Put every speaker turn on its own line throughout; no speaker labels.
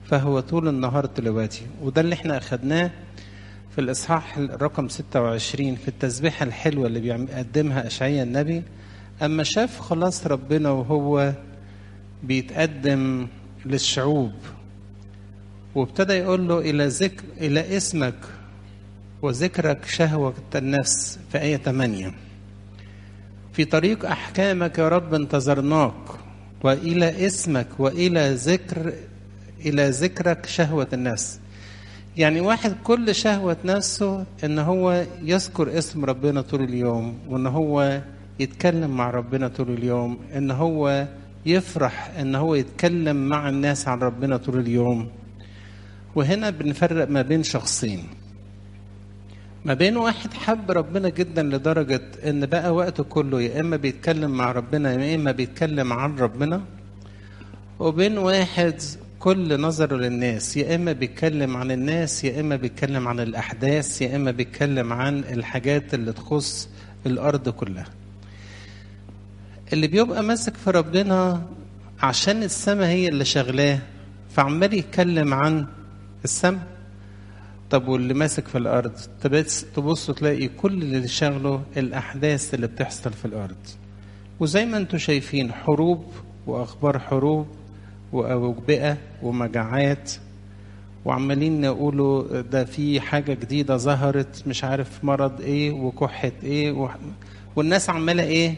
فهو طول النهار تلواتي وده اللي احنا أخدناه في الإصحاح رقم 26 في التسبيحة الحلوة اللي بيقدمها أشعياء النبي أما شاف خلاص ربنا وهو بيتقدم للشعوب وابتدى يقول له إلى ذكر إلى اسمك وذكرك شهوة النفس في آية 8 في طريق أحكامك يا رب انتظرناك وإلى اسمك وإلى ذكر إلى ذكرك شهوة النفس يعني واحد كل شهوة نفسه إن هو يذكر اسم ربنا طول اليوم وإن هو يتكلم مع ربنا طول اليوم إن هو يفرح إن هو يتكلم مع الناس عن ربنا طول اليوم وهنا بنفرق ما بين شخصين ما بين واحد حب ربنا جدا لدرجة ان بقى وقته كله يا اما بيتكلم مع ربنا يا اما بيتكلم عن ربنا وبين واحد كل نظره للناس يا اما بيتكلم عن الناس يا اما بيتكلم عن الاحداث يا اما بيتكلم عن الحاجات اللي تخص الارض كلها اللي بيبقى ماسك في ربنا عشان السماء هي اللي شغلاه فعمال يتكلم عن السماء طب واللي ماسك في الارض تبص تلاقي كل اللي شغله الاحداث اللي بتحصل في الارض وزي ما انتم شايفين حروب واخبار حروب واوبئه ومجاعات وعمالين نقولوا ده في حاجه جديده ظهرت مش عارف مرض ايه وكحه ايه و... والناس عماله ايه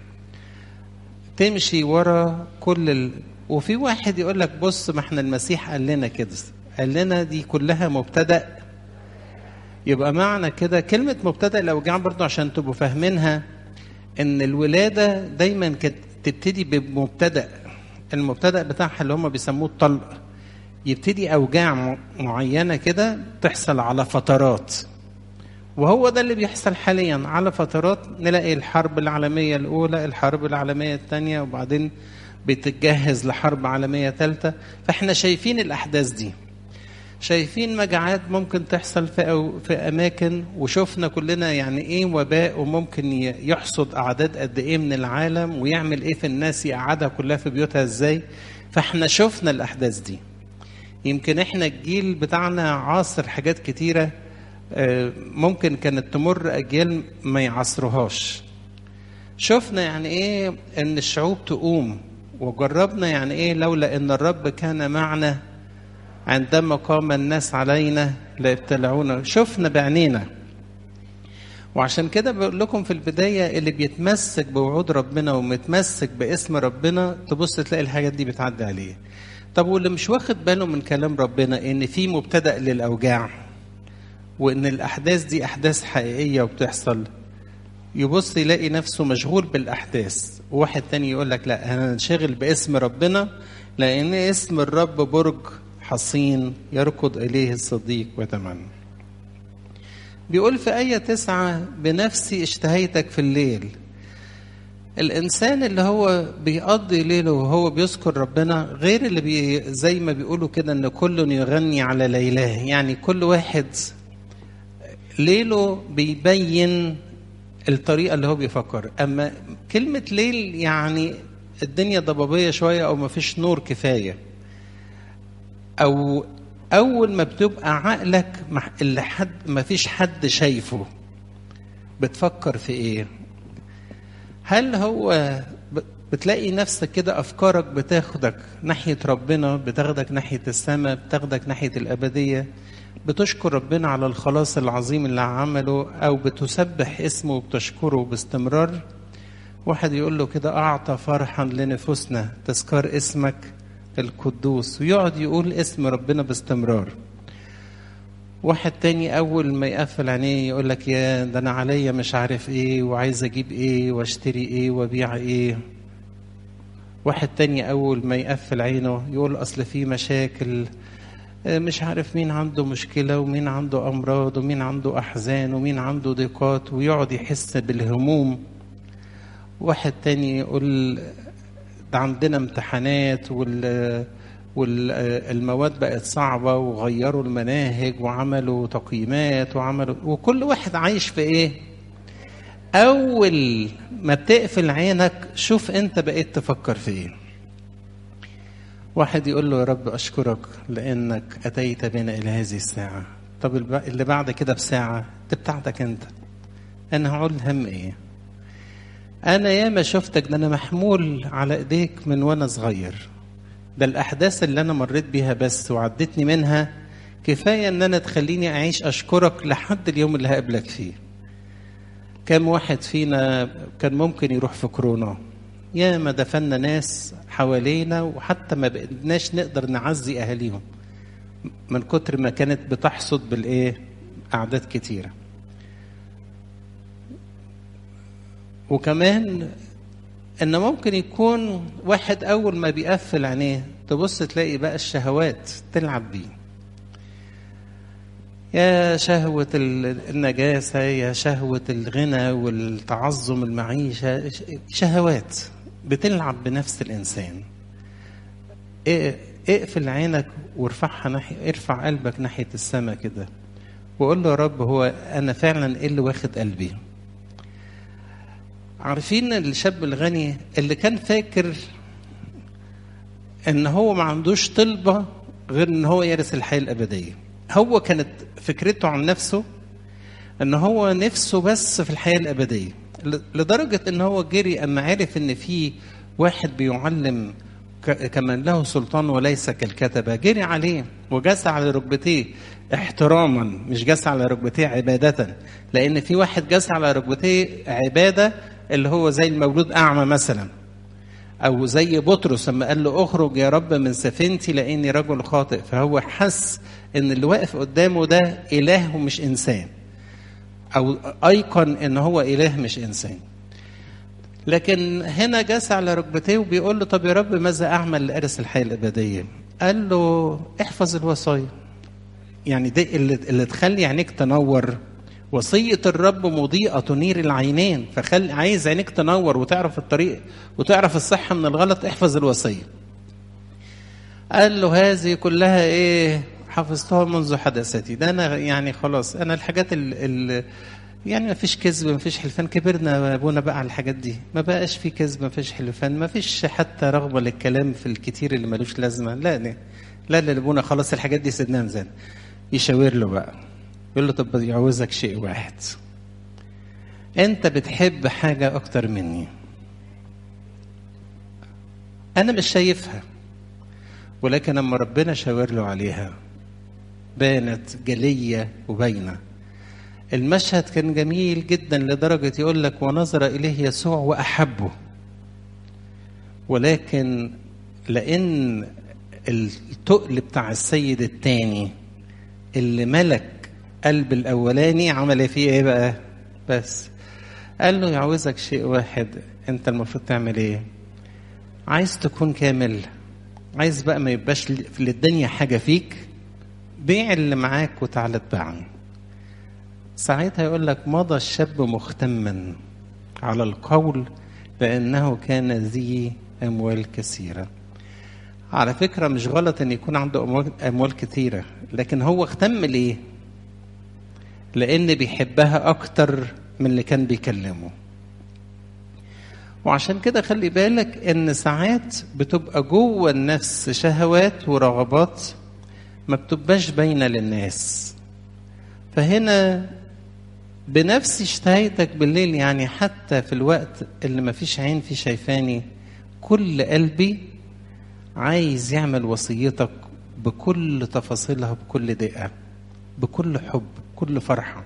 تمشي ورا كل ال... وفي واحد يقول لك بص ما احنا المسيح قال لنا كده قال لنا دي كلها مبتدأ يبقى معنى كده كلمة مبتدأ الأوجاع برضو عشان تبقوا فاهمينها إن الولادة دايما كانت تبتدي بمبتدأ المبتدأ بتاعها اللي هم بيسموه الطلق يبتدي أوجاع معينة كده تحصل على فترات وهو ده اللي بيحصل حاليا على فترات نلاقي الحرب العالمية الأولى الحرب العالمية الثانية وبعدين بتتجهز لحرب عالمية ثالثة فاحنا شايفين الأحداث دي شايفين مجاعات ممكن تحصل في أو في اماكن وشفنا كلنا يعني ايه وباء وممكن يحصد اعداد قد ايه من العالم ويعمل ايه في الناس يقعدها كلها في بيوتها ازاي فاحنا شفنا الاحداث دي يمكن احنا الجيل بتاعنا عاصر حاجات كتيره ممكن كانت تمر اجيال ما يعصرهاش شفنا يعني ايه ان الشعوب تقوم وجربنا يعني ايه لولا ان الرب كان معنا عندما قام الناس علينا ليبتلعونا شفنا بعينينا وعشان كده بقول لكم في البدايه اللي بيتمسك بوعود ربنا ومتمسك باسم ربنا تبص تلاقي الحاجات دي بتعدي عليه طب واللي مش واخد باله من كلام ربنا ان في مبتدا للاوجاع وان الاحداث دي احداث حقيقيه وبتحصل يبص يلاقي نفسه مشغول بالاحداث وواحد تاني يقول لك لا انا انشغل باسم ربنا لان اسم الرب برج حصين يركض إليه الصديق ويتمنى بيقول في آية تسعة بنفسي اشتهيتك في الليل الإنسان اللي هو بيقضي ليله وهو بيذكر ربنا غير اللي بي زي ما بيقولوا كده إن كل يغني على ليلاه يعني كل واحد ليله بيبين الطريقة اللي هو بيفكر أما كلمة ليل يعني الدنيا ضبابية شوية أو مفيش نور كفاية او اول ما بتبقى عقلك اللي حد ما فيش حد شايفه بتفكر في ايه هل هو بتلاقي نفسك كده افكارك بتاخدك ناحيه ربنا بتاخدك ناحيه السماء بتاخدك ناحيه الابديه بتشكر ربنا على الخلاص العظيم اللي عمله او بتسبح اسمه وبتشكره باستمرار واحد يقول له كده اعطى فرحا لنفوسنا تذكار اسمك القدوس ويقعد يقول اسم ربنا باستمرار واحد تاني اول ما يقفل عينيه يقول لك يا ده انا عليا مش عارف ايه وعايز اجيب ايه واشتري ايه وابيع ايه واحد تاني اول ما يقفل عينه يقول اصل في مشاكل مش عارف مين عنده مشكلة ومين عنده أمراض ومين عنده أحزان ومين عنده ضيقات ويقعد يحس بالهموم واحد تاني يقول ده عندنا امتحانات وال والمواد بقت صعبة وغيروا المناهج وعملوا تقييمات وعملوا وكل واحد عايش في ايه أول ما بتقفل عينك شوف أنت بقيت تفكر في ايه واحد يقول له يا رب أشكرك لأنك أتيت بنا إلى هذه الساعة طب اللي بعد كده بساعة دي بتاعتك أنت أنا هقول هم إيه أنا ياما شفتك ده أنا محمول على إيديك من وأنا صغير ده الأحداث اللي أنا مريت بيها بس وعدتني منها كفاية إن أنا تخليني أعيش أشكرك لحد اليوم اللي هقابلك فيه كم واحد فينا كان ممكن يروح في كورونا يا ما دفنا ناس حوالينا وحتى ما بقناش نقدر نعزي اهاليهم من كتر ما كانت بتحصد بالايه اعداد كتيره وكمان ان ممكن يكون واحد اول ما بيقفل عينيه تبص تلاقي بقى الشهوات تلعب بيه يا شهوة النجاسة يا شهوة الغنى والتعظم المعيشة شهوات بتلعب بنفس الإنسان اقفل عينك وارفعها ناحية ارفع قلبك ناحية السماء كده وقول له يا رب هو أنا فعلا إيه اللي واخد قلبي عارفين الشاب الغني اللي كان فاكر ان هو ما عندوش طلبة غير ان هو يرث الحياة الأبدية هو كانت فكرته عن نفسه ان هو نفسه بس في الحياه الابديه لدرجه ان هو جري اما عرف ان في واحد بيعلم كمن له سلطان وليس كالكتبه جري عليه وجس على ركبتيه احتراما مش جس على ركبتيه عباده لان في واحد جس على ركبتيه عباده اللي هو زي المولود اعمى مثلا او زي بطرس لما قال له اخرج يا رب من سفينتي لاني رجل خاطئ فهو حس ان اللي واقف قدامه ده اله ومش انسان او ايقن ان هو اله مش انسان لكن هنا جاس على ركبتيه وبيقول له طب يا رب ماذا اعمل لارث الحياه الابديه قال له احفظ الوصايا يعني دي اللي, اللي تخلي عينيك تنور وصية الرب مضيئة تنير العينين فخل عايز عينيك تنور وتعرف الطريق وتعرف الصح من الغلط احفظ الوصية قال له هذه كلها ايه حفظتها منذ حدثتي ده انا يعني خلاص انا الحاجات ال ال يعني ما فيش كذب ما فيش حلفان كبرنا ابونا بقى على الحاجات دي ما بقاش في كذب ما فيش حلفان ما فيش حتى رغبه للكلام في الكتير اللي ملوش لازمه لا لا لا لا ابونا خلاص الحاجات دي سيدنا مزان يشاور له بقى يقول له طب يعوزك شيء واحد انت بتحب حاجه اكتر مني انا مش شايفها ولكن لما ربنا شاور له عليها بانت جلية وباينة المشهد كان جميل جدا لدرجة يقول لك ونظر إليه يسوع وأحبه ولكن لأن التقل بتاع السيد التاني اللي ملك قلب الأولاني عمل فيه إيه بقى بس قال له يعوزك شيء واحد أنت المفروض تعمل إيه عايز تكون كامل عايز بقى ما يبقاش للدنيا حاجة فيك بيع اللي معاك وتعالى اتبعني ساعتها يقول لك مضى الشاب مختما على القول بأنه كان ذي أموال كثيرة على فكرة مش غلط أن يكون عنده أموال, أموال كثيرة لكن هو اختم ليه لأن بيحبها أكتر من اللي كان بيكلمه وعشان كده خلي بالك ان ساعات بتبقى جوه النفس شهوات ورغبات ما بتبقاش باينه للناس فهنا بنفس اشتهيتك بالليل يعني حتى في الوقت اللي ما فيش عين فيه شايفاني كل قلبي عايز يعمل وصيتك بكل تفاصيلها بكل دقة بكل حب بكل فرحة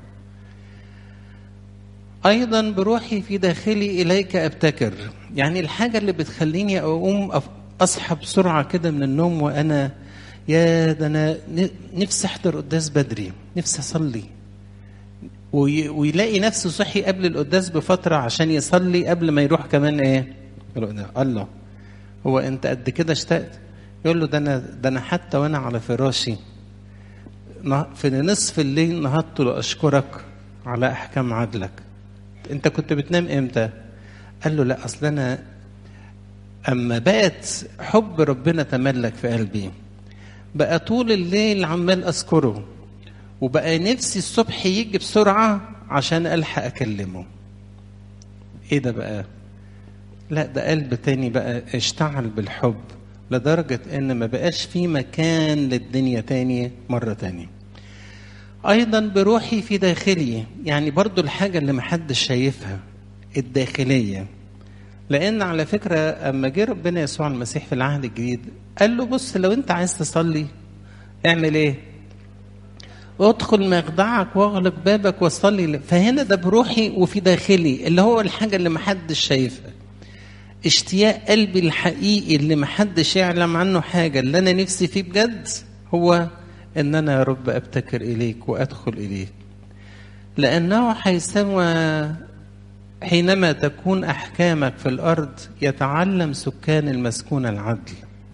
أيضا بروحي في داخلي إليك أبتكر يعني الحاجة اللي بتخليني أقوم أصحى بسرعة كده من النوم وأنا يا ده أنا نفسي أحضر قداس بدري نفسي أصلي ويلاقي نفسه صحي قبل القداس بفترة عشان يصلي قبل ما يروح كمان إيه الله هو أنت قد كده اشتقت يقول له ده أنا ده أنا حتى وأنا على فراشي في نصف الليل نهضت لأشكرك على أحكام عدلك انت كنت بتنام امتى قال له لا اصل انا اما بقت حب ربنا تملك في قلبي بقى طول الليل عمال اذكره وبقى نفسي الصبح يجي بسرعه عشان الحق اكلمه ايه ده بقى لا ده قلب تاني بقى اشتعل بالحب لدرجة ان ما بقاش في مكان للدنيا تاني مرة تانية ايضا بروحي في داخلي يعني برضو الحاجة اللي محدش شايفها الداخلية لان على فكرة اما جه ربنا يسوع المسيح في العهد الجديد قال له بص لو انت عايز تصلي اعمل ايه ادخل مخدعك واغلق بابك وصلي فهنا ده بروحي وفي داخلي اللي هو الحاجة اللي محدش شايفها اشتياق قلبي الحقيقي اللي محدش يعلم عنه حاجة اللي أنا نفسي فيه بجد هو إن أنا يا رب أبتكر إليك وأدخل إليك لأنه حيثما حينما تكون أحكامك في الأرض يتعلم سكان المسكونة العدل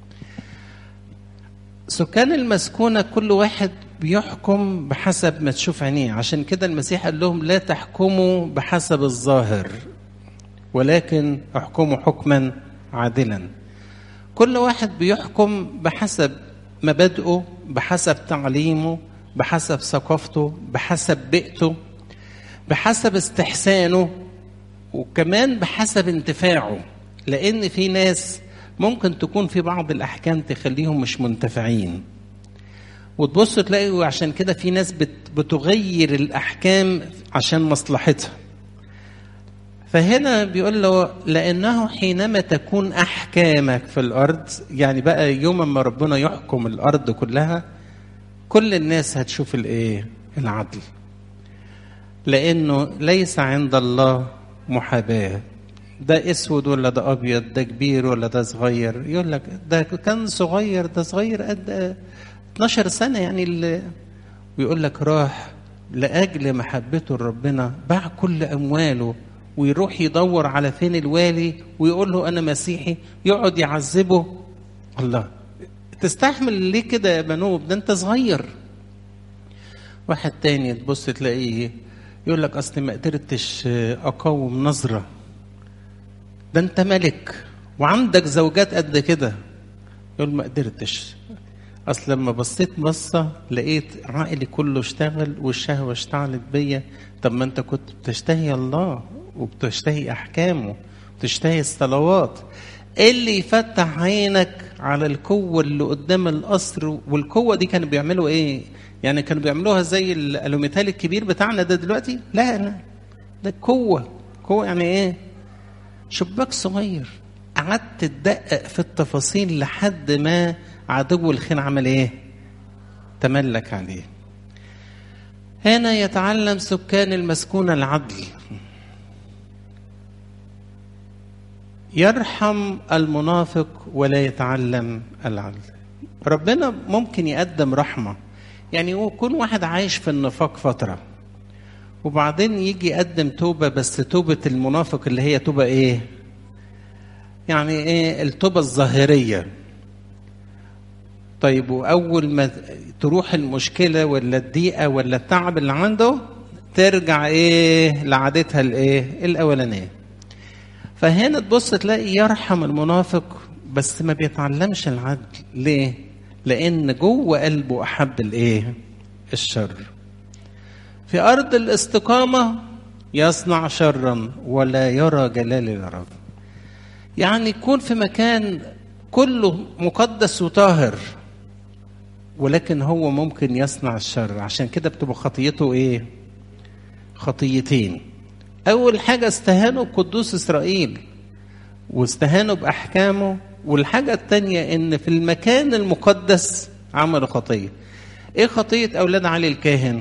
سكان المسكونة كل واحد بيحكم بحسب ما تشوف عينيه عشان كده المسيح قال لهم لا تحكموا بحسب الظاهر ولكن احكموا حكما عادلا كل واحد بيحكم بحسب مبادئه بحسب تعليمه بحسب ثقافته بحسب بيئته بحسب استحسانه وكمان بحسب انتفاعه لان في ناس ممكن تكون في بعض الاحكام تخليهم مش منتفعين وتبص تلاقي عشان كده في ناس بتغير الاحكام عشان مصلحتها فهنا بيقول له لانه حينما تكون احكامك في الارض يعني بقى يوم ما ربنا يحكم الارض كلها كل الناس هتشوف الايه العدل لانه ليس عند الله محاباه ده اسود ولا ده ابيض ده كبير ولا ده صغير يقول لك ده كان صغير ده صغير قد 12 سنه يعني اللي ويقول لك راح لاجل محبته لربنا باع كل امواله ويروح يدور على فين الوالي ويقول له انا مسيحي يقعد يعذبه الله تستحمل ليه كده يا بنوب ده انت صغير واحد تاني تبص تلاقيه يقول لك اصل ما قدرتش اقاوم نظره ده انت ملك وعندك زوجات قد كده يقول ما قدرتش اصل لما بصيت بصه لقيت عقلي كله اشتغل والشهوه اشتعلت بيا طب ما انت كنت بتشتهي الله وبتشتهي احكامه بتشتهي الصلوات ايه اللي يفتح عينك على القوه اللي قدام القصر والقوه دي كانوا بيعملوا ايه يعني كانوا بيعملوها زي الالوميتال الكبير بتاعنا ده دلوقتي لا لا ده قوه قوه يعني ايه شباك صغير قعدت تدقق في التفاصيل لحد ما عدو الخير عمل ايه تملك عليه هنا يتعلم سكان المسكونة العدل يرحم المنافق ولا يتعلم العدل ربنا ممكن يقدم رحمة يعني يكون واحد عايش في النفاق فترة وبعدين يجي يقدم توبة بس توبة المنافق اللي هي توبة ايه يعني ايه التوبة الظاهرية طيب واول ما تروح المشكله ولا الضيقه ولا التعب اللي عنده ترجع ايه لعادتها الايه الاولانيه فهنا تبص تلاقي يرحم المنافق بس ما بيتعلمش العدل ليه لان جوه قلبه احب الايه الشر في ارض الاستقامه يصنع شرا ولا يرى جلال الرب يعني يكون في مكان كله مقدس وطاهر ولكن هو ممكن يصنع الشر عشان كده بتبقى خطيته ايه خطيتين اول حاجه استهانوا بقدوس اسرائيل واستهانوا باحكامه والحاجه الثانيه ان في المكان المقدس عملوا خطيه ايه خطيه اولاد علي الكاهن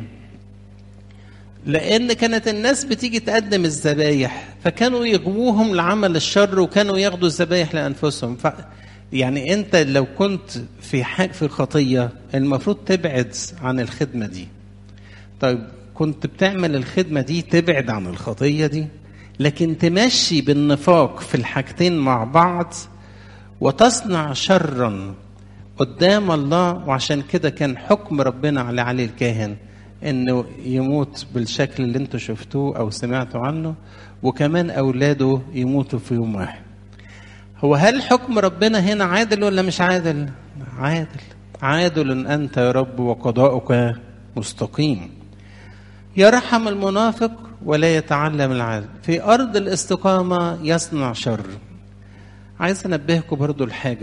لان كانت الناس بتيجي تقدم الذبايح فكانوا يغووهم لعمل الشر وكانوا ياخدوا الذبايح لانفسهم ف يعني انت لو كنت في حاجة في الخطيه المفروض تبعد عن الخدمه دي طيب كنت بتعمل الخدمه دي تبعد عن الخطيه دي لكن تمشي بالنفاق في الحاجتين مع بعض وتصنع شرا قدام الله وعشان كده كان حكم ربنا على علي الكاهن انه يموت بالشكل اللي انتوا شفتوه او سمعتوا عنه وكمان اولاده يموتوا في يوم واحد هو هل حكم ربنا هنا عادل ولا مش عادل عادل عادل انت يا رب وقضاؤك مستقيم يرحم المنافق ولا يتعلم العدل في ارض الاستقامه يصنع شر عايز انبهكم برضو الحاجه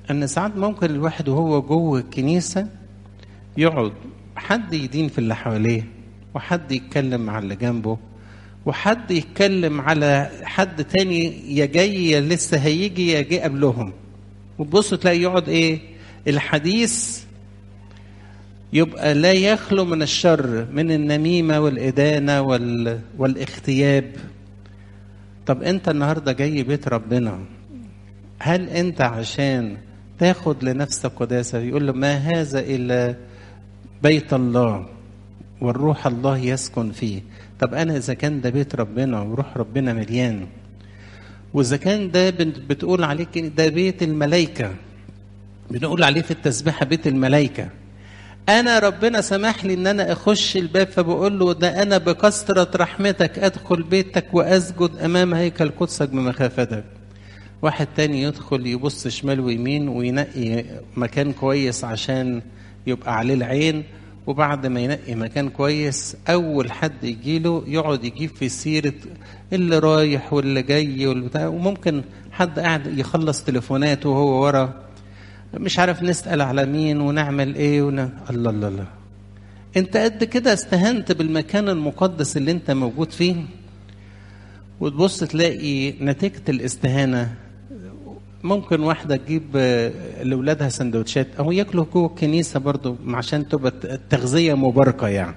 ان ساعات ممكن الواحد وهو جوه الكنيسه يقعد حد يدين في اللي حواليه وحد يتكلم مع اللي جنبه وحد يتكلم على حد تاني يا جاي يا لسه هيجي يا جاي قبلهم وتبص تلاقي يقعد ايه الحديث يبقى لا يخلو من الشر من النميمه والادانه وال... والاغتياب طب انت النهارده جاي بيت ربنا هل انت عشان تاخد لنفسك قداسه يقول له ما هذا الا بيت الله والروح الله يسكن فيه طب انا اذا كان ده بيت ربنا وروح ربنا مليان واذا كان ده بتقول عليه ده بيت الملائكه بنقول عليه في التسبيحه بيت الملائكه انا ربنا سمح لي ان انا اخش الباب فبقول له ده انا بكثره رحمتك ادخل بيتك واسجد امام هيكل قدسك بمخافتك واحد تاني يدخل يبص شمال ويمين وينقي مكان كويس عشان يبقى عليه العين وبعد ما ينقي مكان كويس اول حد يجيله يقعد يجيب في سيره اللي رايح واللي جاي والبتاع وممكن حد قاعد يخلص تليفوناته وهو ورا مش عارف نسال على مين ونعمل ايه ون... الله الله الله انت قد كده استهنت بالمكان المقدس اللي انت موجود فيه وتبص تلاقي نتيجه الاستهانه ممكن واحده تجيب لاولادها سندوتشات او ياكلوا جوه الكنيسه برضو عشان تبقى التغذيه مباركه يعني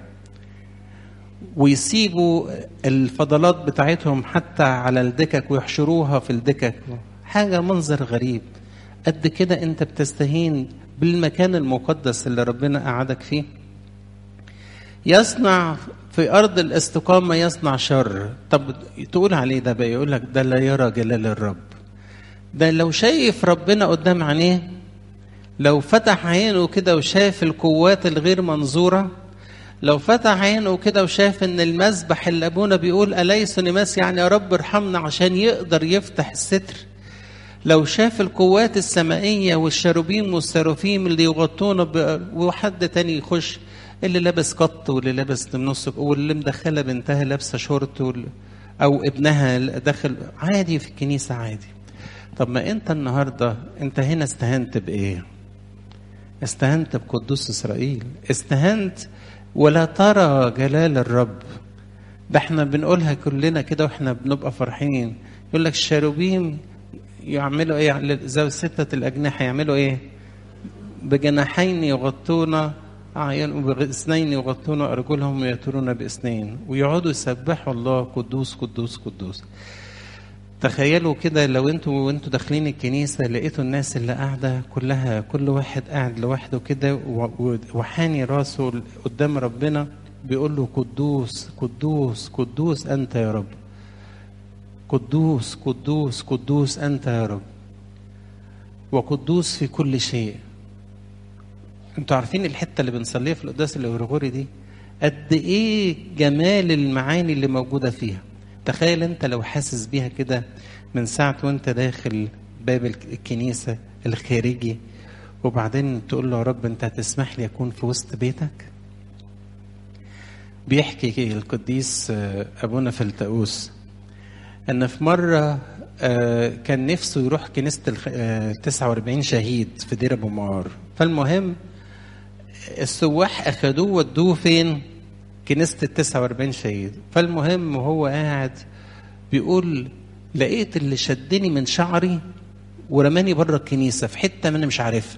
ويسيبوا الفضلات بتاعتهم حتى على الدكك ويحشروها في الدكك حاجه منظر غريب قد كده انت بتستهين بالمكان المقدس اللي ربنا قعدك فيه يصنع في ارض الاستقامه يصنع شر طب تقول عليه ده بقى يقول لك ده لا يرى جلال الرب ده لو شايف ربنا قدام عينيه لو فتح عينه كده وشاف القوات الغير منظوره لو فتح عينه كده وشاف ان المذبح اللي ابونا بيقول اليس نماس يعني يا رب ارحمنا عشان يقدر يفتح الستر لو شاف القوات السمائيه والشروبيم والسرافيم اللي يغطونا ب... وحد تاني يخش اللي لابس قط واللي لابس نص واللي مدخله بنتها لابسه شورت وال... او ابنها داخل عادي في الكنيسه عادي طب ما انت النهارده انت هنا استهنت بايه استهنت بقدوس اسرائيل استهنت ولا ترى جلال الرب ده احنا بنقولها كلنا كده واحنا بنبقى فرحين يقول لك الشاروبيم يعملوا ايه ذوي ستة الأجنحة يعملوا ايه بجناحين يغطون أعين وباثنين يغطون أرجلهم ويطيرون باثنين ويقعدوا يسبحوا الله قدوس قدوس قدوس تخيلوا كده لو انتوا وانتوا داخلين الكنيسة لقيتوا الناس اللي قاعدة كلها كل واحد قاعد لوحده كده وحاني راسه قدام ربنا بيقول له قدوس قدوس قدوس أنت يا رب قدوس قدوس قدوس أنت يا رب وقدوس في كل شيء انتوا عارفين الحتة اللي بنصليها في القداس الأورغوري دي قد إيه جمال المعاني اللي موجودة فيها تخيل انت لو حاسس بيها كده من ساعة وانت داخل باب الكنيسة الخارجي وبعدين تقول له يا رب انت هتسمح لي اكون في وسط بيتك بيحكي القديس ابونا فلتؤوس ان في مرة كان نفسه يروح كنيسة ال 49 شهيد في دير ابو معار فالمهم السواح اخدوه ودوه فين؟ كنيسة ال 49 شهيد فالمهم وهو قاعد بيقول لقيت اللي شدني من شعري ورماني بره الكنيسة في حتة ما أنا مش عارفها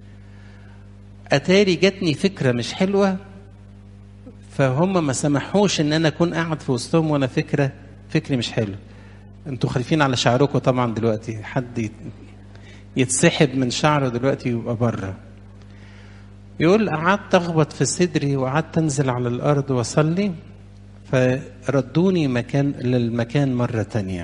أتاري جاتني فكرة مش حلوة فهم ما سمحوش إن أنا أكون قاعد في وسطهم وأنا فكرة فكري مش حلو انتوا خايفين على شعركم طبعا دلوقتي حد يتسحب من شعره دلوقتي ويبقى بره يقول قعدت اخبط في صدري وقعدت انزل على الارض واصلي فردوني مكان للمكان مرة تانية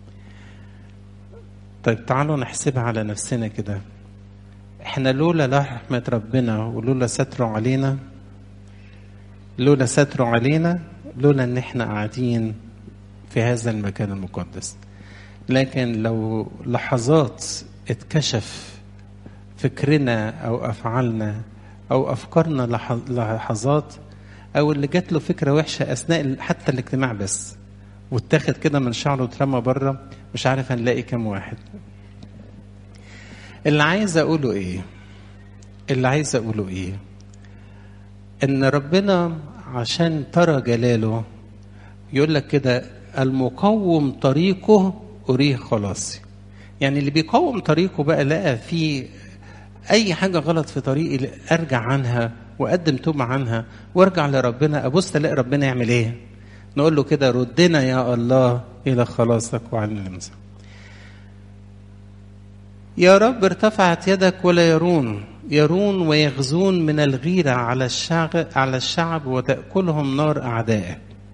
طيب تعالوا نحسبها على نفسنا كده احنا لولا رحمة ربنا ولولا ستره علينا لولا ستره علينا لولا ان احنا قاعدين في هذا المكان المقدس لكن لو لحظات اتكشف فكرنا او افعالنا او افكارنا لحظات او اللي جات له فكره وحشه اثناء حتى الاجتماع بس واتاخد كده من شعره واترمى بره مش عارف هنلاقي كام واحد اللي عايز اقوله ايه اللي عايز اقوله ايه ان ربنا عشان ترى جلاله يقول لك كده المقوم طريقه اريه خلاصي يعني اللي بيقوم طريقه بقى لقى في اي حاجه غلط في طريقي ارجع عنها واقدم توبه عنها وارجع لربنا ابص الاقي ربنا يعمل ايه نقول له كده ردنا يا الله الى خلاصك وعن المسح يا رب ارتفعت يدك ولا يرون يرون ويغزون من الغيرة على الشعب على الشعب وتأكلهم نار أعدائه.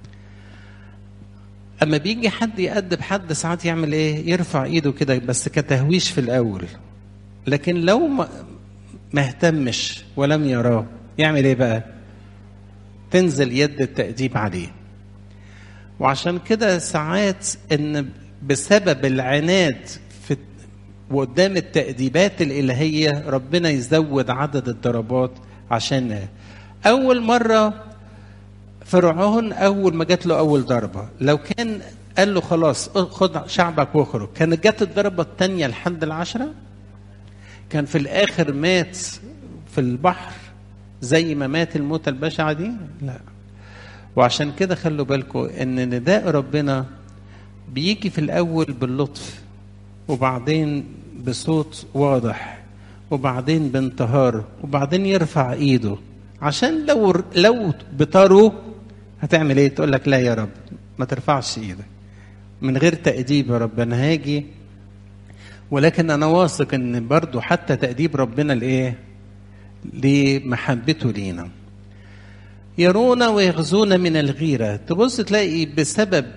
أما بيجي حد يأدب حد ساعات يعمل إيه؟ يرفع إيده كده بس كتهويش في الأول. لكن لو ما ما اهتمش ولم يراه يعمل إيه بقى؟ تنزل يد التأديب عليه. وعشان كده ساعات إن بسبب العناد في وقدام التأديبات الإلهية ربنا يزود عدد الضربات عشان أول مرة فرعون أول ما جات له أول ضربة لو كان قال له خلاص خد شعبك واخرج كانت جت الضربة الثانية لحد العشرة كان في الآخر مات في البحر زي ما مات الموتة البشعة دي لا وعشان كده خلوا بالكم ان نداء ربنا بيجي في الاول باللطف وبعدين بصوت واضح وبعدين بانتهار وبعدين يرفع ايده عشان لو لو بطروا هتعمل ايه تقول لك لا يا رب ما ترفعش ايدك من غير تأديب يا رب انا هاجي ولكن انا واثق ان برضو حتى تأديب ربنا لايه لمحبته لينا يرون ويغزون من الغيرة تبص تلاقي بسبب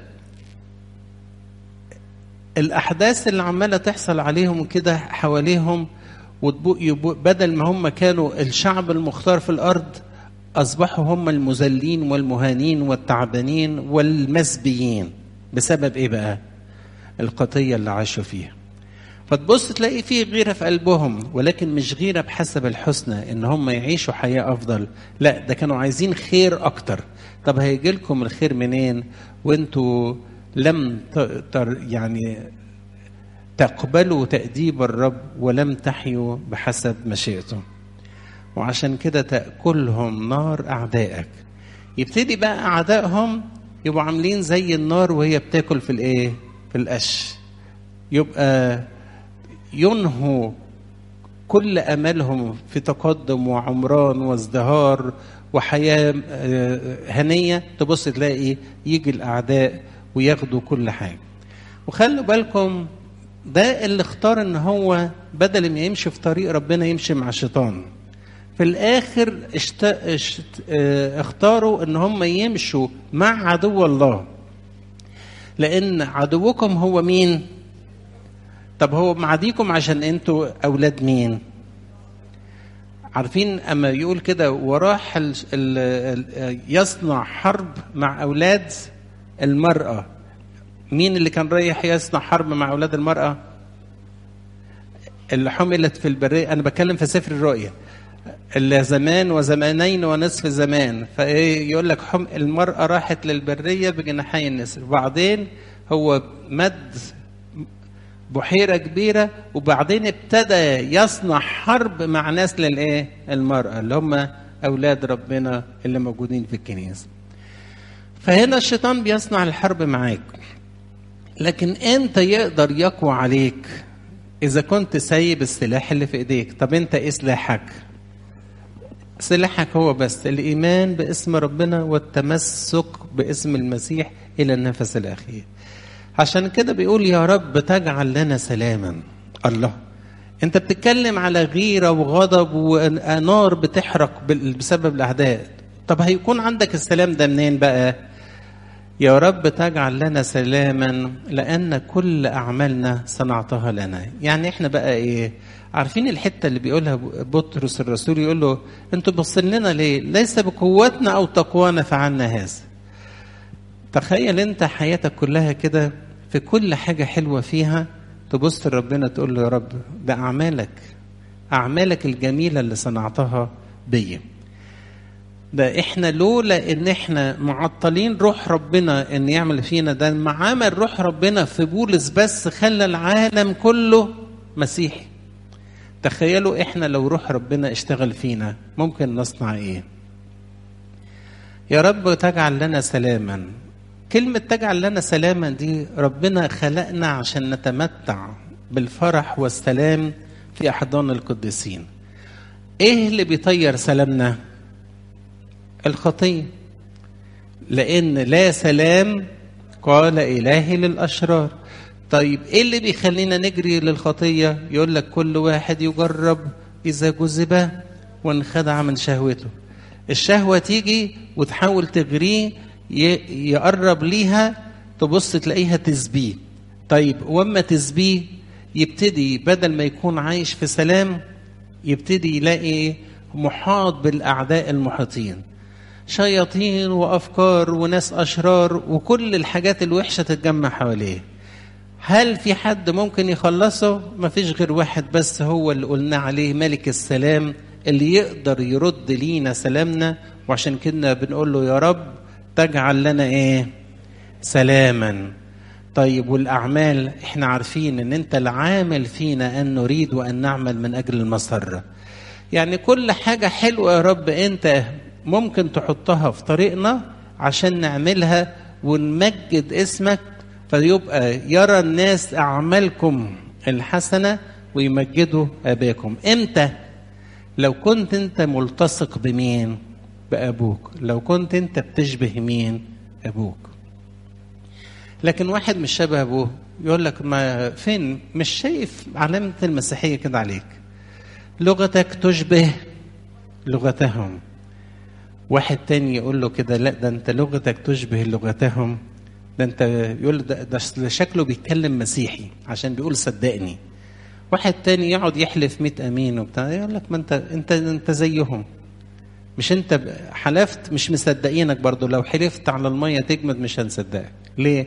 الأحداث اللي عمالة تحصل عليهم كده حواليهم بدل ما هم كانوا الشعب المختار في الأرض أصبحوا هم المذلين والمهانين والتعبانين والمسبيين بسبب إيه بقى؟ القضية اللي عاشوا فيها فتبص تلاقي فيه غيرة في قلبهم ولكن مش غيرة بحسب الحسنى ان هم يعيشوا حياة افضل لا ده كانوا عايزين خير اكتر طب هيجي لكم الخير منين وانتوا لم تر يعني تقبلوا تأديب الرب ولم تحيوا بحسب مشيئته وعشان كده تأكلهم نار أعدائك يبتدي بقى أعدائهم يبقوا عاملين زي النار وهي بتاكل في الإيه؟ في القش يبقى ينهوا كل املهم في تقدم وعمران وازدهار وحياه هنيه تبص تلاقي يجي الاعداء وياخدوا كل حاجه وخلوا بالكم ده اللي اختار ان هو بدل ما يمشي في طريق ربنا يمشي مع الشيطان في الاخر اشت... اشت... اه... اختاروا ان هم يمشوا مع عدو الله لان عدوكم هو مين طب هو معاديكم عشان انتوا اولاد مين عارفين اما يقول كده وراح ال ال يصنع حرب مع اولاد المراه مين اللي كان رايح يصنع حرب مع اولاد المراه اللي حملت في البريه انا بتكلم في سفر الرؤيا اللي زمان وزمانين ونصف زمان فايه يقول لك حم المراه راحت للبريه بجناحي النسر وبعدين هو مد بحيره كبيره وبعدين ابتدى يصنع حرب مع ناس للايه؟ المراه اللي هم اولاد ربنا اللي موجودين في الكنيسه. فهنا الشيطان بيصنع الحرب معاك. لكن انت يقدر يقوى عليك اذا كنت سايب السلاح اللي في ايديك، طب انت ايه سلاحك؟ سلاحك هو بس الايمان باسم ربنا والتمسك باسم المسيح الى النفس الاخير. عشان كده بيقول يا رب تجعل لنا سلاما الله انت بتتكلم على غيرة وغضب ونار بتحرق بسبب الأعداء طب هيكون عندك السلام ده منين بقى يا رب تجعل لنا سلاما لأن كل أعمالنا صنعتها لنا يعني احنا بقى ايه عارفين الحتة اللي بيقولها بطرس الرسول يقول له انتوا باصين لنا ليه ليس بقوتنا أو تقوانا فعلنا هذا تخيل انت حياتك كلها كده في كل حاجة حلوة فيها تبص لربنا تقول له يا رب ده أعمالك أعمالك الجميلة اللي صنعتها بيا ده احنا لولا ان احنا معطلين روح ربنا ان يعمل فينا ده ما عمل روح ربنا في بولس بس خلى العالم كله مسيحي تخيلوا احنا لو روح ربنا اشتغل فينا ممكن نصنع ايه يا رب تجعل لنا سلاما كلمة تجعل لنا سلاما دي ربنا خلقنا عشان نتمتع بالفرح والسلام في أحضان القديسين ايه اللي بيطير سلامنا الخطية لأن لا سلام قال إلهي للأشرار طيب ايه اللي بيخلينا نجري للخطية يقول لك كل واحد يجرب إذا جذب وانخدع من شهوته الشهوة تيجي وتحاول تغريه يقرب ليها تبص تلاقيها تسبيه طيب واما تسبيه يبتدي بدل ما يكون عايش في سلام يبتدي يلاقي محاط بالاعداء المحيطين شياطين وافكار وناس اشرار وكل الحاجات الوحشه تتجمع حواليه هل في حد ممكن يخلصه مفيش غير واحد بس هو اللي قلنا عليه ملك السلام اللي يقدر يرد لينا سلامنا وعشان كده بنقول له يا رب تجعل لنا ايه سلاما طيب والاعمال احنا عارفين ان انت العامل فينا ان نريد وان نعمل من اجل المسره يعني كل حاجه حلوه يا رب انت ممكن تحطها في طريقنا عشان نعملها ونمجد اسمك فيبقى يرى الناس اعمالكم الحسنه ويمجدوا اباكم امتى لو كنت انت ملتصق بمين بابوك لو كنت انت بتشبه مين ابوك لكن واحد مش شبه ابوه يقول لك ما فين مش شايف علامه المسيحيه كده عليك لغتك تشبه لغتهم واحد تاني يقول له كده لا ده انت لغتك تشبه لغتهم ده انت يقول ده, ده شكله بيتكلم مسيحي عشان بيقول صدقني واحد تاني يقعد يحلف مئة امين وبتاع يقول لك ما انت انت انت زيهم مش انت حلفت مش مصدقينك برضو لو حلفت على الميه تجمد مش هنصدقك ليه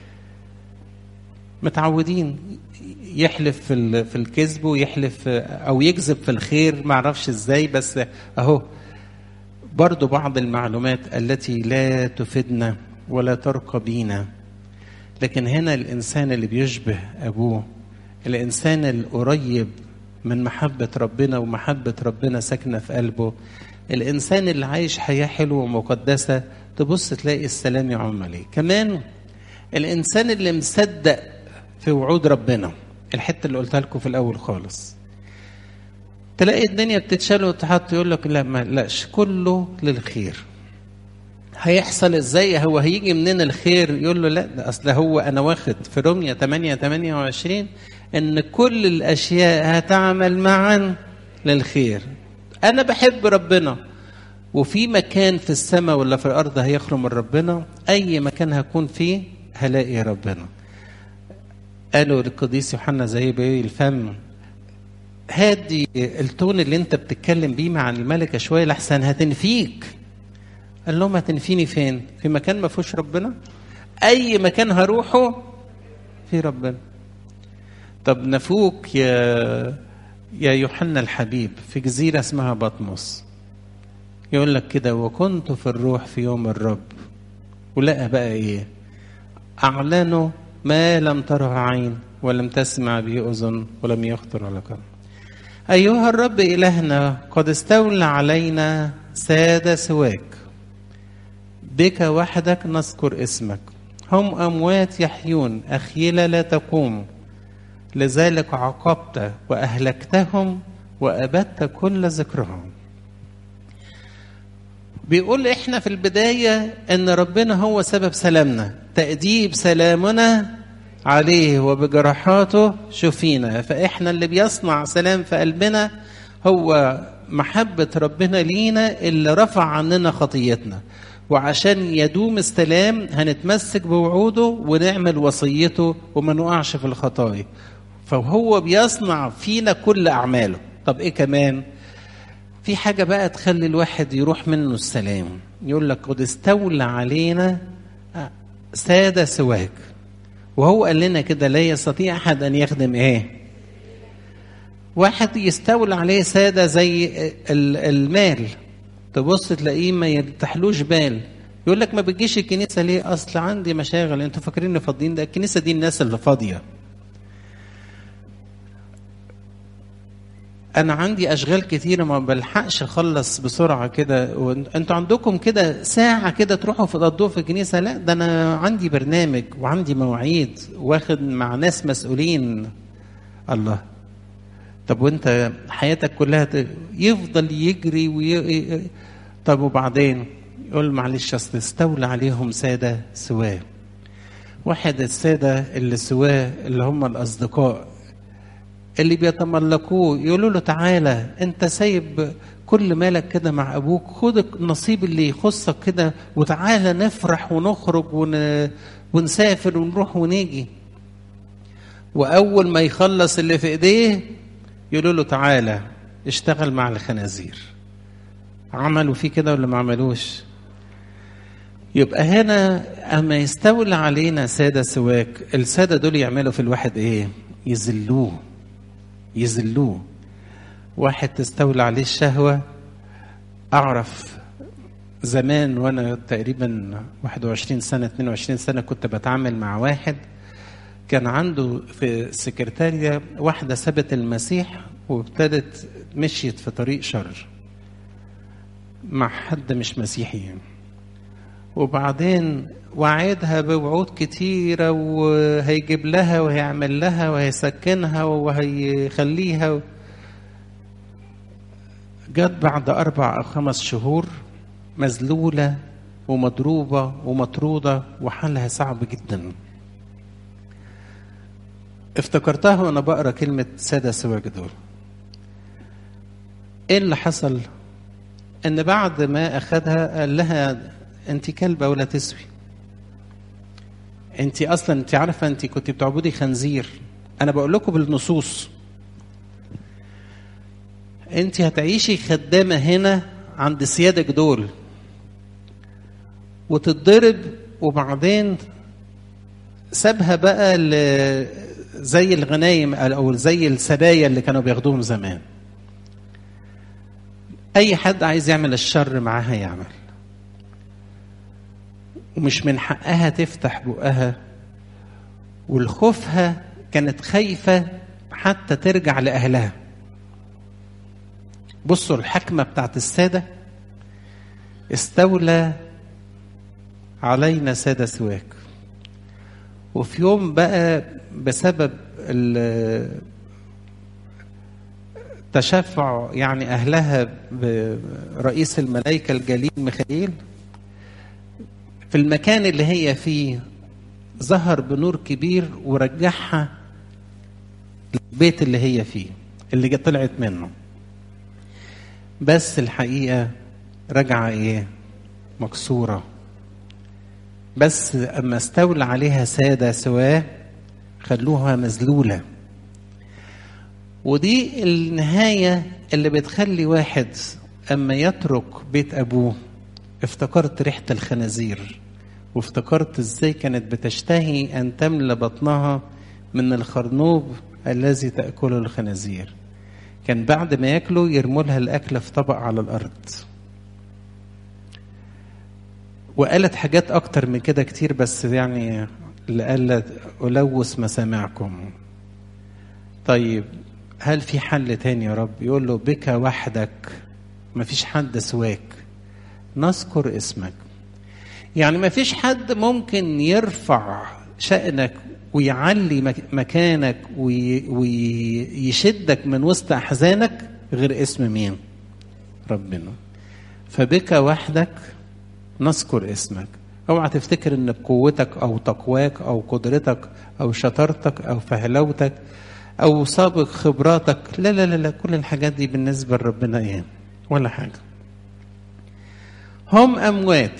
متعودين يحلف في في الكذب ويحلف او يكذب في الخير ما اعرفش ازاي بس اهو برضو بعض المعلومات التي لا تفيدنا ولا ترقى بينا لكن هنا الانسان اللي بيشبه ابوه الانسان القريب من محبه ربنا ومحبه ربنا ساكنه في قلبه الانسان اللي عايش حياه حلوه ومقدسه تبص تلاقي السلام يعم عليه كمان الانسان اللي مصدق في وعود ربنا الحته اللي قلتها لكم في الاول خالص تلاقي الدنيا بتتشال وتحط يقول لك لا ما لاش كله للخير هيحصل ازاي هو هيجي منين الخير يقول له لا ده اصل هو انا واخد في رومية 8 28 ان كل الاشياء هتعمل معا للخير انا بحب ربنا وفي مكان في السماء ولا في الارض هيخلو من ربنا اي مكان هكون فيه هلاقي ربنا قالوا للقديس يوحنا زي بيه الفم هادي التون اللي انت بتتكلم بيه مع الملكه شويه لحسن هتنفيك قال لهم هتنفيني فين في مكان ما فيهوش ربنا اي مكان هروحه في ربنا طب نفوك يا يا يوحنا الحبيب في جزيره اسمها بطمس يقول لك كده وكنت في الروح في يوم الرب ولقى بقى ايه اعلنوا ما لم تره عين ولم تسمع به اذن ولم يخطر على قلب ايها الرب الهنا قد استولى علينا ساده سواك بك وحدك نذكر اسمك هم اموات يحيون اخيله لا تقوم لذلك عاقبت واهلكتهم وابدت كل ذكرهم بيقول احنا في البدايه ان ربنا هو سبب سلامنا تاديب سلامنا عليه وبجراحاته شفينا فاحنا اللي بيصنع سلام في قلبنا هو محبه ربنا لينا اللي رفع عننا خطيتنا وعشان يدوم السلام هنتمسك بوعوده ونعمل وصيته وما نقعش في الخطايا فهو بيصنع فينا كل اعماله طب ايه كمان في حاجة بقى تخلي الواحد يروح منه السلام يقول لك قد استولى علينا سادة سواك وهو قال لنا كده لا يستطيع أحد أن يخدم إيه واحد يستولى عليه سادة زي المال تبص تلاقيه ما يرتاحلوش بال يقول لك ما بتجيش الكنيسة ليه أصل عندي مشاغل أنتوا فاكرين فاضيين ده الكنيسة دي الناس اللي فاضية انا عندي اشغال كتيره ما بلحقش اخلص بسرعه كده وانتوا عندكم كده ساعه كده تروحوا في تقضوها في الكنيسه لا ده انا عندي برنامج وعندي مواعيد واخد مع ناس مسؤولين الله طب وانت حياتك كلها ت... يفضل يجري وي... طب وبعدين يقول معلش اصل استولى عليهم ساده سواه واحد الساده اللي سواه اللي هم الاصدقاء اللي بيتملكوه يقولوا له تعالى انت سايب كل مالك كده مع ابوك خد النصيب اللي يخصك كده وتعالى نفرح ونخرج ون... ونسافر ونروح ونيجي واول ما يخلص اللي في ايديه يقولوا له تعالى اشتغل مع الخنازير عملوا فيه كده ولا ما عملوش يبقى هنا اما يستولى علينا ساده سواك الساده دول يعملوا في الواحد ايه يذلوه يذلوه واحد تستولى عليه الشهوه اعرف زمان وانا تقريبا 21 سنه 22 سنه كنت بتعامل مع واحد كان عنده في السكرتارية واحدة سابت المسيح وابتدت مشيت في طريق شر مع حد مش مسيحي يعني. وبعدين وعدها بوعود كتيرة وهيجيب لها وهيعمل لها وهيسكنها وهيخليها جت بعد أربع أو خمس شهور مذلولة ومضروبة ومطرودة وحالها صعب جداً افتكرتها وانا بقرا كلمه ساده سواك دول ايه اللي حصل ان بعد ما اخذها قال لها انت كلبه ولا تسوي انت اصلا انت عارفه انت كنت بتعبدي خنزير انا بقول لكم بالنصوص انت هتعيشي خدامه هنا عند سيادك دول وتتضرب وبعدين سابها بقى زي الغنايم او زي السبايا اللي كانوا بياخدوهم زمان اي حد عايز يعمل الشر معاها يعمل ومش من حقها تفتح بقها والخوفها كانت خايفة حتى ترجع لأهلها بصوا الحكمة بتاعت السادة استولى علينا سادة سواك وفي يوم بقى بسبب تشفع يعني أهلها برئيس الملائكة الجليل ميخائيل في المكان اللي هي فيه ظهر بنور كبير ورجعها البيت اللي هي فيه اللي طلعت منه بس الحقيقة رجع ايه مكسورة بس اما استولى عليها سادة سواه خلوها مذلولة ودي النهاية اللي بتخلي واحد اما يترك بيت ابوه افتكرت ريحة الخنازير وافتكرت ازاي كانت بتشتهي ان تملى بطنها من الخرنوب الذي تأكله الخنازير كان بعد ما ياكلوا يرموا لها الاكل في طبق على الارض وقالت حاجات اكتر من كده كتير بس يعني لألا ألوث مسامعكم طيب هل في حل تاني يا رب يقول له بك وحدك مفيش حد سواك نذكر اسمك يعني مفيش حد ممكن يرفع شأنك ويعلي مكانك ويشدك من وسط أحزانك غير اسم مين ربنا فبك وحدك نذكر اسمك اوعى تفتكر ان بقوتك او تقواك او قدرتك او شطارتك او فهلوتك او سابق خبراتك لا لا لا, لا. كل الحاجات دي بالنسبه لربنا ايه ولا حاجه هم اموات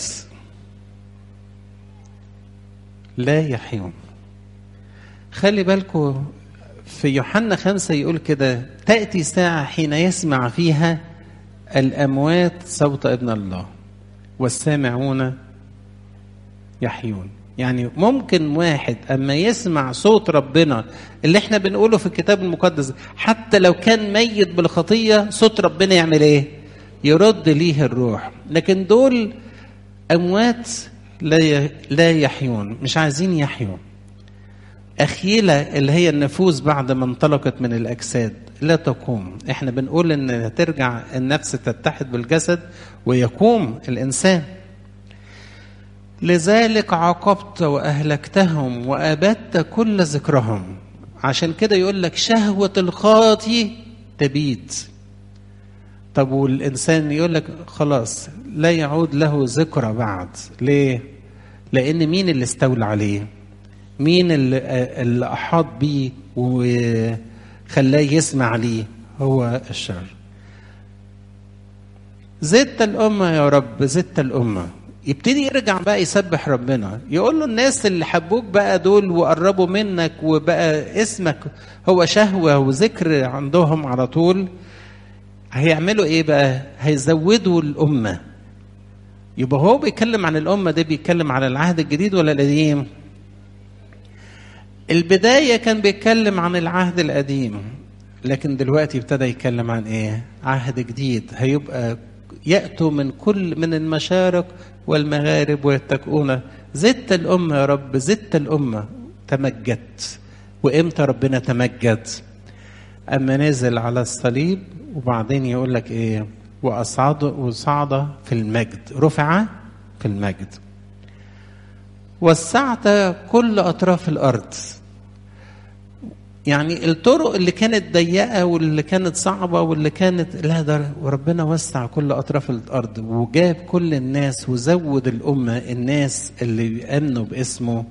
لا يحيون خلي بالكم في يوحنا خمسة يقول كده تأتي ساعة حين يسمع فيها الأموات صوت ابن الله والسامعون يحيون يعني ممكن واحد اما يسمع صوت ربنا اللي احنا بنقوله في الكتاب المقدس حتى لو كان ميت بالخطيه صوت ربنا يعمل ايه يرد ليه الروح لكن دول اموات لا لا يحيون مش عايزين يحيون أخيلة اللي هي النفوس بعد ما انطلقت من الأجساد لا تقوم احنا بنقول ان ترجع النفس تتحد بالجسد ويقوم الإنسان لذلك عاقبت وأهلكتهم وأبدت كل ذكرهم عشان كده يقول لك شهوة الخاطي تبيد طب والإنسان يقول لك خلاص لا يعود له ذكرى بعد ليه؟ لأن مين اللي استولى عليه؟ مين اللي, اللي أحاط بيه وخلاه يسمع ليه؟ هو الشر زدت الأمة يا رب زدت الأمة يبتدي يرجع بقى يسبح ربنا يقول له الناس اللي حبوك بقى دول وقربوا منك وبقى اسمك هو شهوة وذكر عندهم على طول هيعملوا ايه بقى هيزودوا الأمة يبقى هو بيتكلم عن الأمة ده بيتكلم على العهد الجديد ولا القديم البداية كان بيتكلم عن العهد القديم لكن دلوقتي ابتدى يتكلم عن ايه عهد جديد هيبقى يأتوا من كل من المشارق والمغارب ويتكئون زدت الأمة يا رب زدت الأمة تمجدت وإمتى ربنا تمجد أما نزل على الصليب وبعدين يقول لك إيه وأصعد وصعد في المجد رفع في المجد وسعت كل أطراف الأرض يعني الطرق اللي كانت ضيقه واللي كانت صعبه واللي كانت لا ده وربنا وسع كل اطراف الارض وجاب كل الناس وزود الامه الناس اللي امنوا باسمه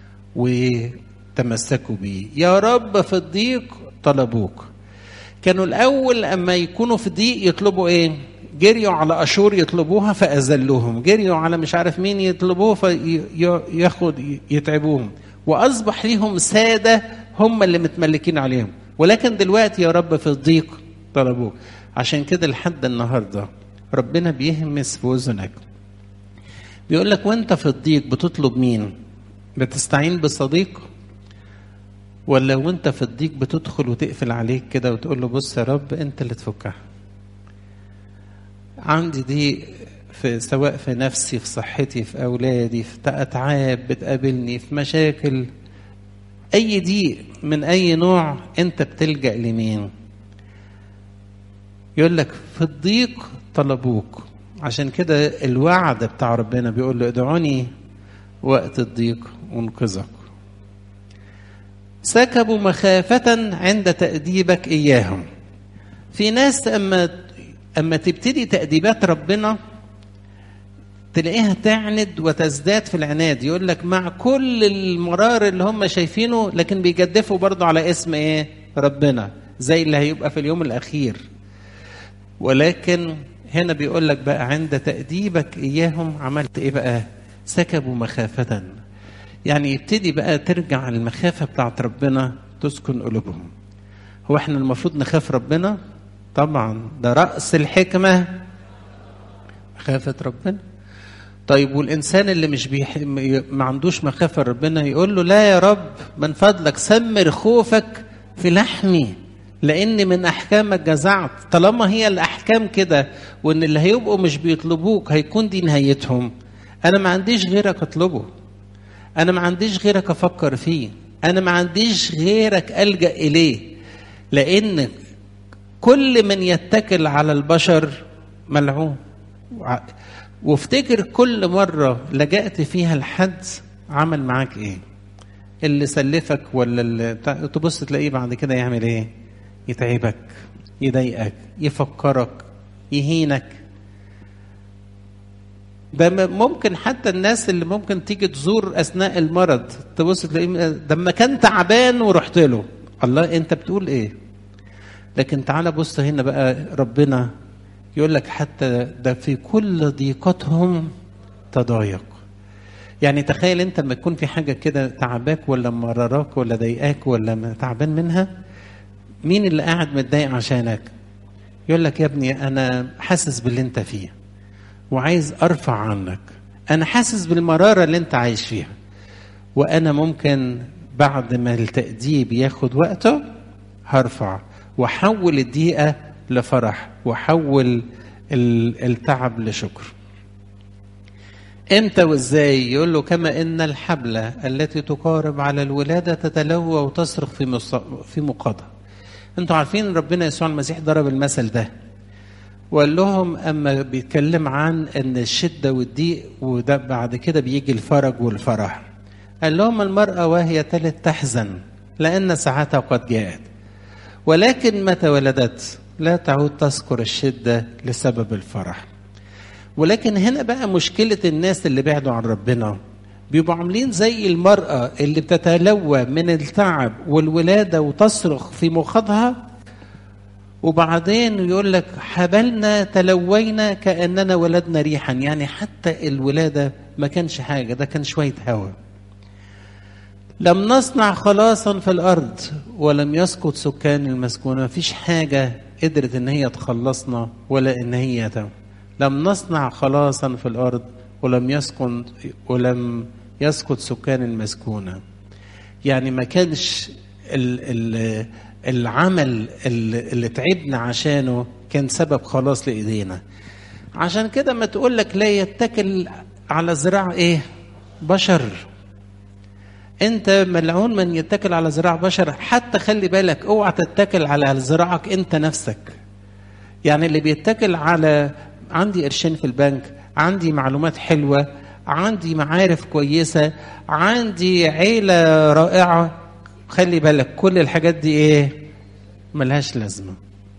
وتمسكوا بيه يا رب في الضيق طلبوك كانوا الاول اما يكونوا في ضيق يطلبوا ايه جريوا على اشور يطلبوها فاذلوهم جريوا على مش عارف مين يطلبوه فياخد يتعبوهم واصبح ليهم ساده هم اللي متملكين عليهم ولكن دلوقتي يا رب في الضيق طلبوك عشان كده لحد النهارده ربنا بيهمس في اذنك بيقول لك وانت في الضيق بتطلب مين بتستعين بصديق ولا وانت في الضيق بتدخل وتقفل عليك كده وتقول له بص يا رب انت اللي تفكها عندي دي في سواء في نفسي في صحتي في اولادي في اتعاب بتقابلني في مشاكل اي ضيق من اي نوع انت بتلجا لمين يقول لك في الضيق طلبوك عشان كده الوعد بتاع ربنا بيقول له ادعوني وقت الضيق انقذك سكبوا مخافة عند تأديبك إياهم في ناس أما أما تبتدي تأديبات ربنا تلاقيها تعند وتزداد في العناد يقول لك مع كل المرار اللي هم شايفينه لكن بيجدفوا برضه على اسم ايه ربنا زي اللي هيبقى في اليوم الاخير ولكن هنا بيقول لك بقى عند تأديبك اياهم عملت ايه بقى سكبوا مخافة يعني يبتدي بقى ترجع المخافة بتاعت ربنا تسكن قلوبهم هو احنا المفروض نخاف ربنا طبعا ده رأس الحكمة مخافة ربنا طيب والإنسان اللي مش بيح... ما عندوش مخافة ربنا يقول له لا يا رب من فضلك سمر خوفك في لحمي لأن من أحكامك جزعت طالما هي الأحكام كده وإن اللي هيبقوا مش بيطلبوك هيكون دي نهايتهم أنا ما عنديش غيرك أطلبه أنا ما عنديش غيرك أفكر فيه أنا ما عنديش غيرك ألجأ إليه لأن كل من يتكل على البشر ملعون وافتكر كل مرة لجأت فيها لحد عمل معاك ايه اللي سلفك ولا اللي تبص تلاقيه بعد كده يعمل ايه يتعبك يضايقك يفكرك يهينك ده ممكن حتى الناس اللي ممكن تيجي تزور اثناء المرض تبص تلاقيه ده لما كان تعبان ورحت له الله انت بتقول ايه لكن تعالى بص هنا بقى ربنا يقول لك حتى ده في كل ضيقتهم تضايق يعني تخيل انت لما تكون في حاجه كده تعباك ولا مرراك ولا ضايقاك ولا تعبان منها مين اللي قاعد متضايق عشانك يقول لك يا ابني انا حاسس باللي انت فيه وعايز ارفع عنك انا حاسس بالمراره اللي انت عايش فيها وانا ممكن بعد ما التأديب ياخد وقته هرفع واحول الضيقه لفرح وحول التعب لشكر امتى وازاي يقول له كما ان الحبلة التي تقارب على الولادة تتلوى وتصرخ في مص... في مقاضها انتوا عارفين ربنا يسوع المسيح ضرب المثل ده وقال لهم اما بيتكلم عن ان الشده والضيق وده بعد كده بيجي الفرج والفرح قال لهم المراه وهي تلد تحزن لان ساعتها قد جاءت ولكن متى ولدت لا تعود تذكر الشده لسبب الفرح ولكن هنا بقى مشكله الناس اللي بعدوا عن ربنا بيبقوا عاملين زي المرأة اللي بتتلوى من التعب والولادة وتصرخ في مخاضها وبعدين يقول لك حبلنا تلوينا كأننا ولدنا ريحا يعني حتى الولادة ما كانش حاجة ده كان شوية هواء لم نصنع خلاصا في الأرض ولم يسقط سكان المسكونة ما فيش حاجة قدرت إن هي تخلصنا ولا إن هي تم. لم نصنع خلاصا في الأرض ولم يسكن ولم يسقط سكان المسكونة يعني ما كانش ال ال العمل اللي, اللي تعبنا عشانه كان سبب خلاص لإيدينا عشان كده ما تقول لك لا يتكل على ذراع ايه بشر انت ملعون من يتكل على ذراع بشر حتى خلي بالك اوعى تتكل على ذراعك انت نفسك يعني اللي بيتكل على عندي قرشين في البنك عندي معلومات حلوة عندي معارف كويسة عندي عيلة رائعة خلي بالك كل الحاجات دي ايه ملهاش لازمة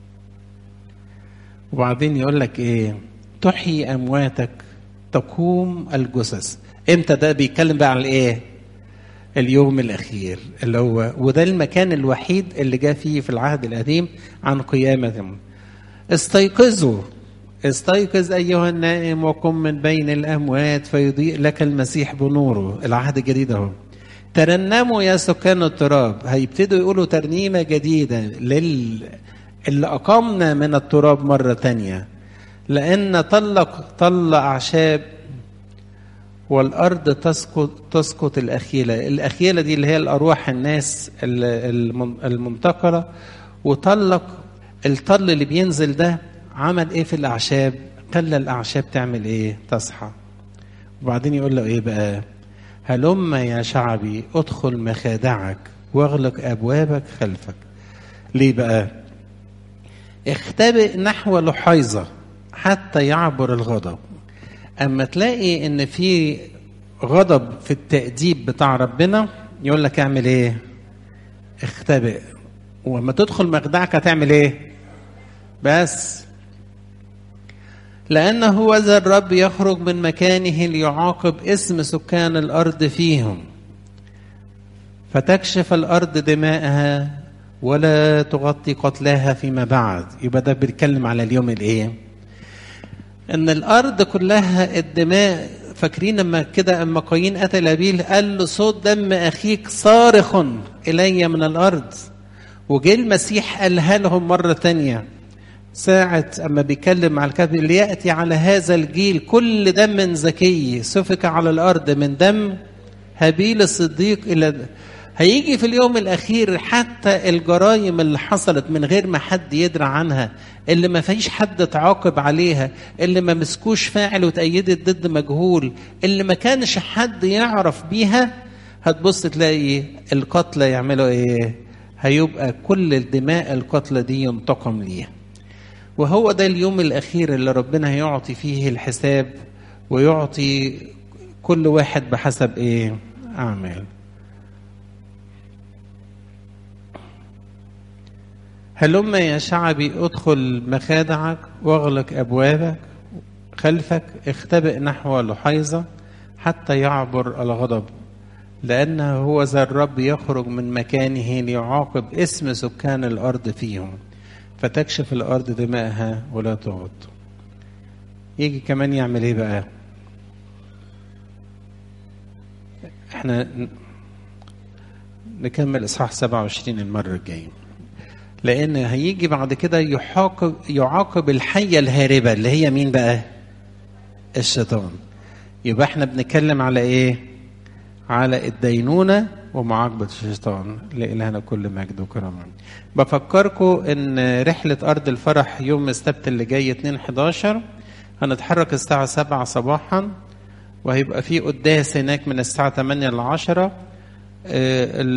وبعدين يقول لك ايه تحيي امواتك تقوم الجثث امتى ده بيتكلم بقى على ايه اليوم الاخير اللي هو وده المكان الوحيد اللي جاء فيه في العهد القديم عن قيامة استيقظوا استيقظ أيها النائم وقم من بين الأموات فيضيء لك المسيح بنوره العهد الجديد أهو ترنموا يا سكان التراب هيبتدوا يقولوا ترنيمة جديدة لل اللي أقمنا من التراب مرة تانية لأن طلق طل أعشاب والأرض تسقط تسقط الأخيلة الأخيلة دي اللي هي الأرواح الناس المنتقلة وطلق الطل اللي بينزل ده عمل ايه في الاعشاب خلى الاعشاب تعمل ايه تصحى وبعدين يقول له ايه بقى هلم يا شعبي ادخل مخادعك واغلق ابوابك خلفك ليه بقى اختبئ نحو لحيظة حتى يعبر الغضب اما تلاقي ان في غضب في التأديب بتاع ربنا يقول لك اعمل ايه اختبئ وما تدخل مخدعك هتعمل ايه بس لأنه هو ذا الرب يخرج من مكانه ليعاقب اسم سكان الأرض فيهم فتكشف الأرض دماءها ولا تغطي قتلاها فيما بعد يبقى ده بيتكلم على اليوم الايه ان الارض كلها الدماء فاكرين لما كده اما قايين قتل ابيل قال له صوت دم اخيك صارخ الي من الارض وجه المسيح قالها لهم مره تانيه ساعة أما بيتكلم على الكتاب ليأتي على هذا الجيل كل دم زكي سفك على الأرض من دم هابيل الصديق إلى هيجي في اليوم الأخير حتى الجرائم اللي حصلت من غير ما حد يدرى عنها اللي ما فيش حد تعاقب عليها اللي ما مسكوش فاعل وتأيدت ضد مجهول اللي ما كانش حد يعرف بيها هتبص تلاقي القتلى يعملوا ايه هيبقى كل الدماء القتلى دي ينتقم ليها وهو ده اليوم الأخير اللي ربنا هيعطي فيه الحساب ويعطي كل واحد بحسب إيه أعمال هلم يا شعبي ادخل مخادعك واغلق أبوابك خلفك اختبئ نحو لحيظة حتى يعبر الغضب لأنه هو ذا الرب يخرج من مكانه ليعاقب اسم سكان الأرض فيهم فتكشف الارض دماءها ولا تغط يجي كمان يعمل ايه بقى احنا نكمل اصحاح 27 المره الجايه لان هيجي بعد كده يعاقب يعاقب الحيه الهاربه اللي هي مين بقى الشيطان يبقى احنا بنتكلم على ايه على الدينونه ومعاقبة الشيطان لإلهنا كل مجد وكرم بفكركم إن رحلة أرض الفرح يوم السبت اللي جاي 2 11 هنتحرك الساعة 7 صباحا وهيبقى في قداس هناك من الساعة 8 ل 10